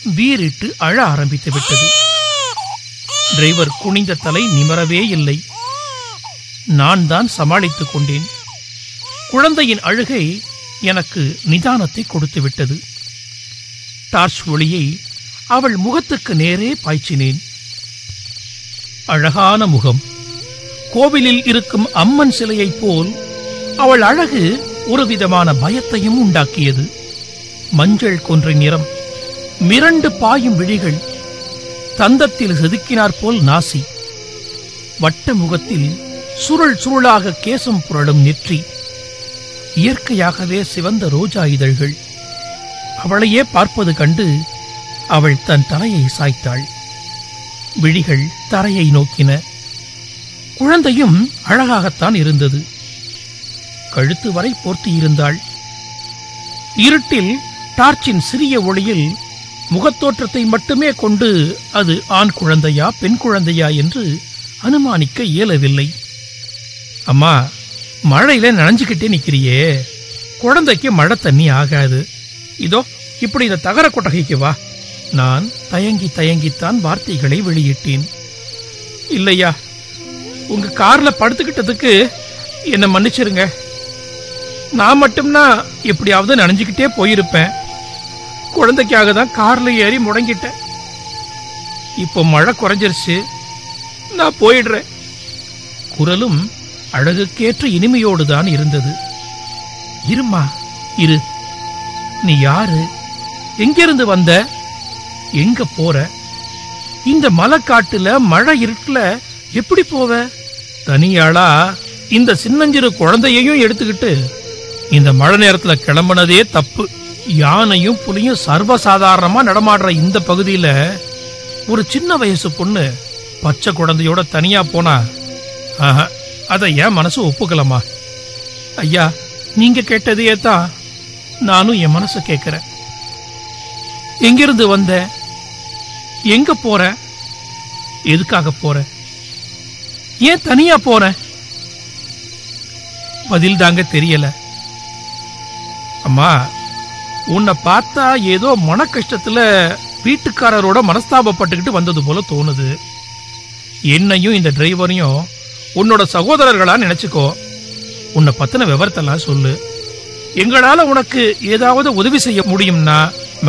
வீறிட்டு அழ ஆரம்பித்து விட்டது டிரைவர் குனிந்த தலை நிமரவே இல்லை நான் தான் சமாளித்துக் கொண்டேன் குழந்தையின் அழுகை எனக்கு நிதானத்தை கொடுத்து விட்டது டார்ச் ஒளியை அவள் முகத்துக்கு நேரே பாய்ச்சினேன் அழகான முகம் கோவிலில் இருக்கும் அம்மன் சிலையைப் போல் அவள் அழகு ஒரு விதமான பயத்தையும் உண்டாக்கியது மஞ்சள் கொன்றை நிறம் மிரண்டு பாயும் விழிகள் தந்தத்தில் செதுக்கினார் போல் நாசி வட்ட முகத்தில் சுருள் சுருளாக கேசம் புரளும் நெற்றி இயற்கையாகவே சிவந்த ரோஜா இதழ்கள் அவளையே பார்ப்பது கண்டு அவள் தன் தலையை சாய்த்தாள் விழிகள் தரையை நோக்கின குழந்தையும் அழகாகத்தான் இருந்தது கழுத்து வரை போர்த்தியிருந்தாள் இருட்டில் டார்ச்சின் சிறிய ஒளியில் முகத்தோற்றத்தை மட்டுமே கொண்டு அது ஆண் குழந்தையா பெண் குழந்தையா என்று அனுமானிக்க இயலவில்லை அம்மா மழையில நனைஞ்சுக்கிட்டே நிக்கிறியே குழந்தைக்கு மழை தண்ணி ஆகாது இதோ இப்படி இந்த தகர கொட்டகைக்கு வா நான் தயங்கி தயங்கித்தான் வார்த்தைகளை வெளியிட்டேன் இல்லையா உங்க கார்ல படுத்துக்கிட்டதுக்கு என்ன மன்னிச்சிருங்க நான் மட்டும்னா எப்படியாவது நனைஞ்சுக்கிட்டே போயிருப்பேன் குழந்தைக்காக தான் கார்ல ஏறி முடங்கிட்டேன் இப்போ மழை குறைஞ்சிருச்சு நான் போயிடுறேன் குரலும் அழகுக்கேற்ற இனிமையோடு தான் இருந்தது இருமா இரு நீ யாரு எங்கிருந்து வந்த எங்க போற இந்த மலைக்காட்டுல மழை இருட்டுல எப்படி போவ தனியாளா இந்த சின்னஞ்சிறு குழந்தையையும் எடுத்துக்கிட்டு இந்த மழை நேரத்துல கிளம்புனதே தப்பு யானையும் புலியும் சர்வசாதாரணமா நடமாடுற இந்த பகுதியில ஒரு சின்ன வயசு பொண்ணு பச்சை குழந்தையோட தனியா போனா ஆஹா, அதை ஏன் மனசு ஒப்புக்கலாமா ஐயா நீங்க கேட்டதையே தான் நானும் என் மனசு கேட்கிறேன் எங்கிருந்து வந்த எங்க போற எதுக்காக போற ஏன் தனியா போற பதில் தாங்க தெரியல அம்மா உன்னை பார்த்தா ஏதோ மன கஷ்டத்துல வீட்டுக்காரரோட மனஸ்தாபப்பட்டுக்கிட்டு வந்தது போல தோணுது என்னையும் இந்த டிரைவரையும் உன்னோட சகோதரர்களா நினைச்சுக்கோ உன்னை பத்தின விவரத்தெல்லாம் சொல்லு எங்களால உனக்கு ஏதாவது உதவி செய்ய முடியும்னா